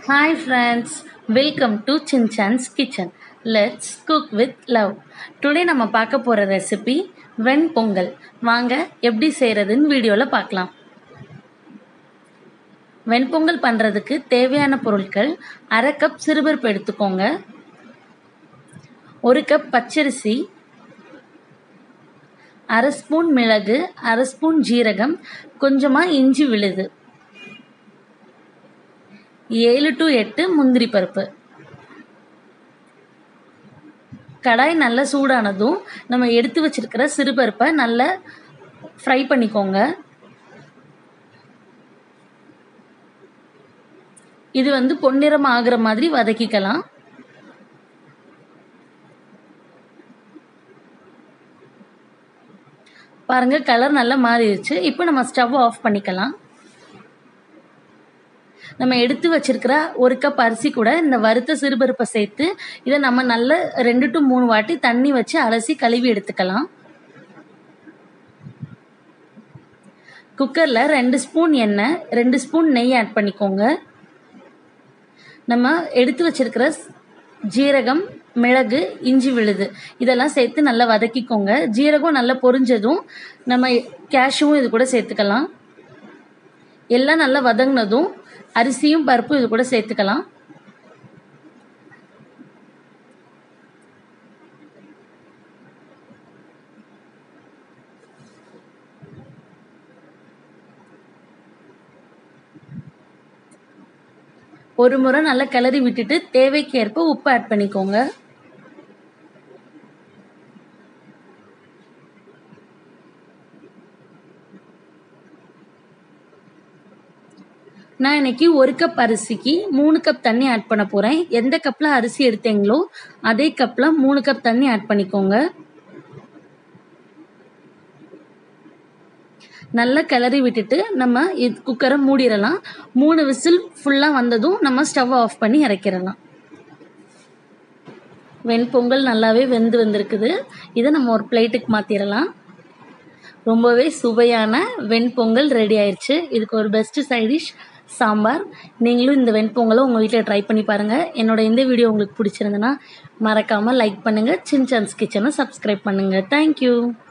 Hi friends, welcome to Chinchan's Kitchen. Let's cook with love. Today நம்ம பார்க்க போகிற recipe வெண்பொங்கல் வாங்க எப்படி செய்கிறதுன்னு வீடியோவில் பார்க்கலாம் வெண்பொங்கல் பண்ணுறதுக்கு தேவையான பொருட்கள் அரை கப் சிறுபருப்பு எடுத்துக்கோங்க ஒரு கப் பச்சரிசி அரை ஸ்பூன் மிளகு அரை ஸ்பூன் ஜீரகம் கொஞ்சமாக இஞ்சி விழுது ஏழு டு எட்டு முந்திரி பருப்பு கடாய் நல்லா சூடானதும் நம்ம எடுத்து வச்சிருக்கிற சிறுபருப்பை நல்லா ஃப்ரை பண்ணிக்கோங்க இது வந்து பொன்னிறம் ஆகிற மாதிரி வதக்கிக்கலாம் பாருங்க கலர் நல்லா மாறிடுச்சு இப்போ நம்ம ஸ்டவ் ஆஃப் பண்ணிக்கலாம் நம்ம எடுத்து வச்சிருக்கிற ஒரு கப் அரிசி கூட இந்த வறுத்த சிறுபருப்பை சேர்த்து இதை நம்ம நல்ல ரெண்டு டு மூணு வாட்டி தண்ணி வச்சு அலசி கழுவி எடுத்துக்கலாம் குக்கரில் ரெண்டு ஸ்பூன் எண்ணெய் ரெண்டு ஸ்பூன் நெய் ஆட் பண்ணிக்கோங்க நம்ம எடுத்து வச்சிருக்கிற ஜீரகம் மிளகு இஞ்சி விழுது இதெல்லாம் சேர்த்து நல்லா வதக்கிக்கோங்க ஜீரகம் நல்லா பொரிஞ்சதும் நம்ம கேஷுவும் இது கூட சேர்த்துக்கலாம் எல்லாம் நல்லா வதங்கினதும் அரிசியும் பருப்பும் இது கூட சேர்த்துக்கலாம் ஒரு முறை நல்லா கிளறி விட்டுட்டு தேவைக்கேற்ப உப்பு ஆட் பண்ணிக்கோங்க நான் இன்னைக்கு ஒரு கப் அரிசிக்கு மூணு கப் தண்ணி ஆட் பண்ண போகிறேன் எந்த கப்பில் அரிசி எடுத்தீங்களோ அதே கப்பில் மூணு கப் தண்ணி ஆட் பண்ணிக்கோங்க நல்லா கிளறி விட்டுட்டு நம்ம இது குக்கரை மூடிடலாம் மூணு விசில் ஃபுல்லாக வந்ததும் நம்ம ஸ்டவ் ஆஃப் பண்ணி இறக்கிடலாம் வெண்பொங்கல் நல்லாவே வெந்து வந்திருக்குது இதை நம்ம ஒரு பிளேட்டுக்கு மாற்றிடலாம் ரொம்பவே சுவையான வெண்பொங்கல் ரெடி ஆயிடுச்சு இதுக்கு ஒரு பெஸ்ட்டு சைடிஷ் சாம்பார் நீங்களும் இந்த வெண்பொங்கலை உங்கள் வீட்டில் ட்ரை பண்ணி பாருங்கள் என்னோட இந்த வீடியோ உங்களுக்கு பிடிச்சிருந்துன்னா மறக்காமல் லைக் பண்ணுங்கள் சின்சான்ஸ் கிச்சனை சப்ஸ்கிரைப் பண்ணுங்கள் தேங்க்யூ